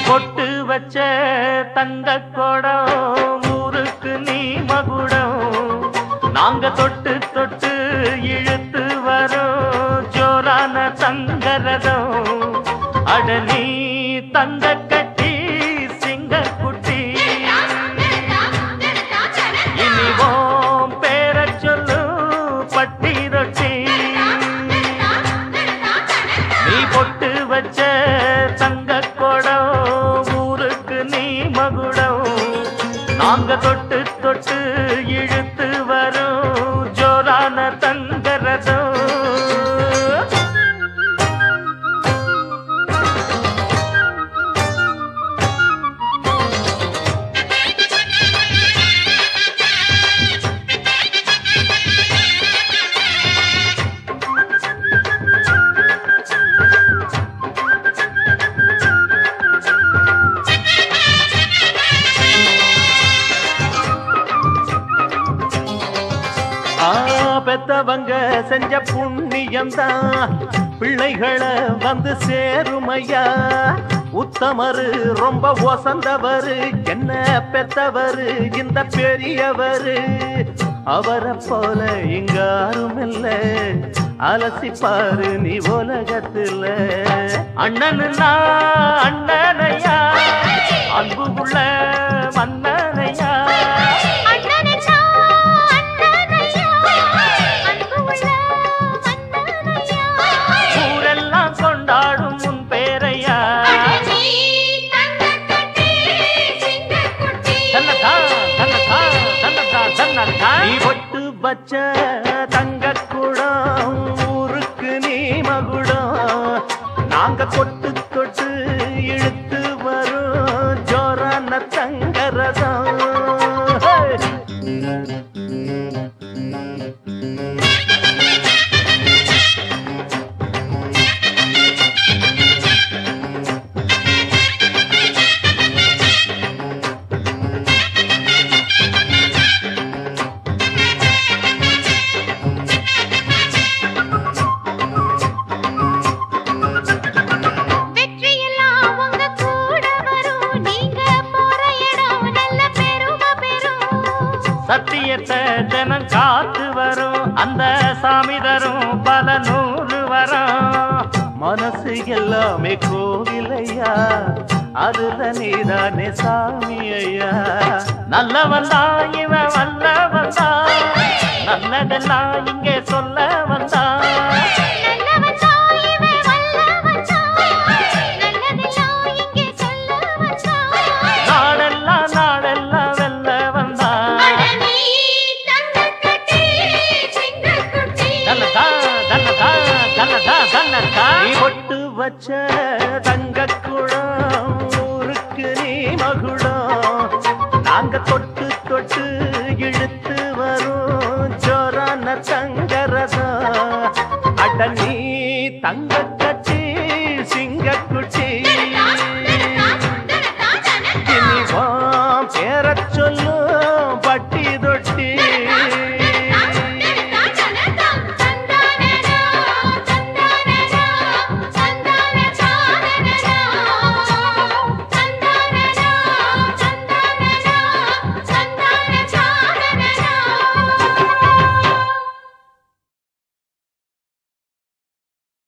பொட்டு வச்ச தங்க குடம் ஊருக்கு நீ மகுடம் நாங்க தொட்டு தொட்டு இழுத்து வரோம் ஜோரான தங்கரதம் அட நீ தங்க கட்டி சிங்க குட்டி இனிவோம் பேர சொல்லு பட்டி ரொட்டி நீ பொட்டு வச்ச தங்க குடம் ஊருக்கு நீ மகுடம் நாங்க தொட்டு தொட்டு இழுத்து வரும் ஜோரான தங்கரதம் ஆ, பெத்தவங்க செஞ்ச புண்ணியம்தான் பிள்ளைகளை வந்து சேருமையா உத்தமரு ரொம்ப ஒசந்தவரு என்ன பெத்தவரு இந்த பெரியவரு அவரை போல இங்க யாரும் இல்ல அலசிப்பாரு நீ உலகத்துல அண்ணனுன்னா அண்ணனையா அன்பு உள்ள மன்னனையா ஊரெல்லாம் கொண்டாடும் உன் பேரையா தன்னதா தன்னதா தன்னதா தன்னதா நீ பொட்டு வச்ச தங்க குடம் ஊருக்கு நீ மகுடம் நாங்க கொட்டு கொட்டு இழுத்து வரும் ஜோரான தங்கரதம் ஹே! வெற்றியெல்லாம் உங்க கூட வரும் நீங்க போற இடம் நல்ல பெருமை பெறும் சத்தியத்தை தினம் காத்து வரும் அந்த சாமி தரும் பல நூறு வரும் மனசு எல்லாமே கோவிலையா அதுல நீதானே சாமி ஐயா நல்லவன் தான் இவன் வல்லவன் தான் நல்லதெல்லாம் இங்கே சொல்ல வந்தான் நல்லவன் தான் இவன் வல்லவன் தான் நல்லதெல்லாம் இங்கே சொல்ல வந்தான் நாடெல்லாம் நாடெல்லாம் வெல்ல வந்தான் அடனி தங்கக்கட்டி சிங்கக்குட்டி தன்னதா தன்னதா தன்னதா தன்னதா நீ பொட்டு வச்ச தங்க குடம் ஊருக்கு நீ மகுடம் நாங்க தொட்டு